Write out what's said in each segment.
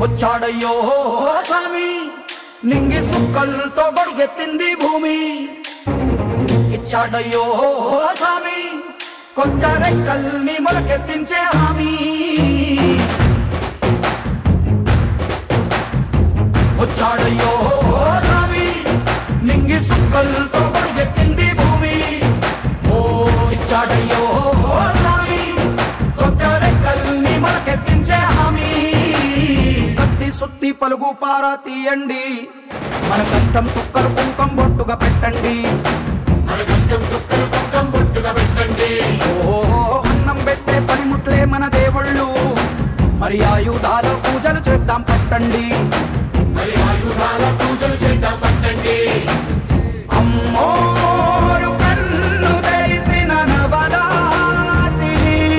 వచ్చాడయ్యో స్వామి నింగి సుక్కలతో గొడిగెత్తింది భూమి ఇచ్చాడయ్యో స్వామి కొత్త రెక్కల్ని మొలకెత్తించే హామీ వచ్చాడయ్యో స్వామి నింగి సుక్కలతో గొడిగెత్తింది భూమి ఓ ఇచ్చాడయ్యో స్వామి కొత్త రెక్కల్ని మొలకెత్తించే హామీ కత్తి సుత్తి పలుగు పారా తీయండి మన కష్టం సుక్కలు కుంకం బొట్టుగా పెట్టండి మన కష్టం సుక్కలు కుంకం బొట్టుగా పెట్టండి ఓ అన్నం పెట్టే పనిముట్లే మన దేవుళ్ళు మరి ఆయుధాల పూజలు చేద్దాం పట్టండి మరి ఆయుధాల పూజలు చేద్దాం పట్టండి అమ్మోరు కన్ను తెరిసిన నవరాత్రి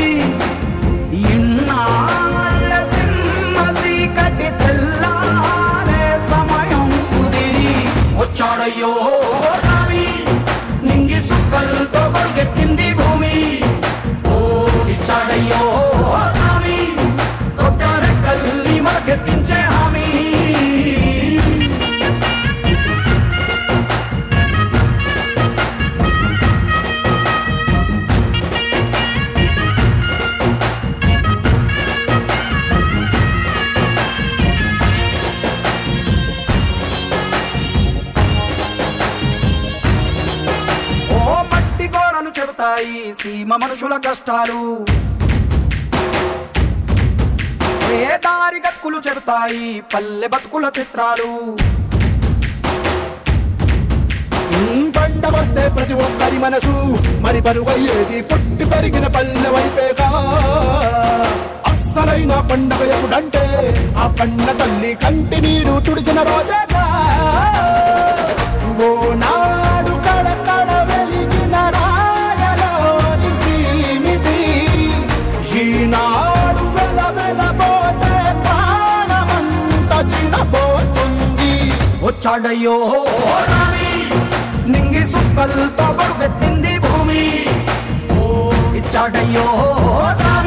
ఇన్నాళ్ళ సింహ చీకటి తెల్లారే సమయం కుదిరి వచ్చాడయ్యో స్వామి నింగి సుక్కలతో గొడిగెత్తింది భూమి ఓ ఇచ్చాడయ్యో స్వామి కొత్త రెక్కల్ని మరకెత్తించే హామీ ఓ మట్టి గోడలు చెబుతాయి సీమ మనుషుల కష్టాలు ఏ దారి గతుకులు చెబుతాయి పల్లె బతుకుల చిత్రాలు పంట వస్తే ప్రతి ఒక్కరి మనసు మరి బరువయ్యేది పుట్టి పెరిగిన పల్లె వైపేగా అస్సలైన పండగ ఎప్పుడంటే ఆ పండ తల్లి కంటి నీరు తుడిచిన రోజేగా ఓ నాడు కడకడ వెలిగిన రాయలోని సీమిది ఈనాడు వెల వెలబోతే ప్రాణమంత చిన్నపోతుంది వచ్చాడయ్యో స్వామి నింగి సుక్కలతో పరుగెత్తింది భూమి ఓ ఇచ్చాడయ్యో స్వామి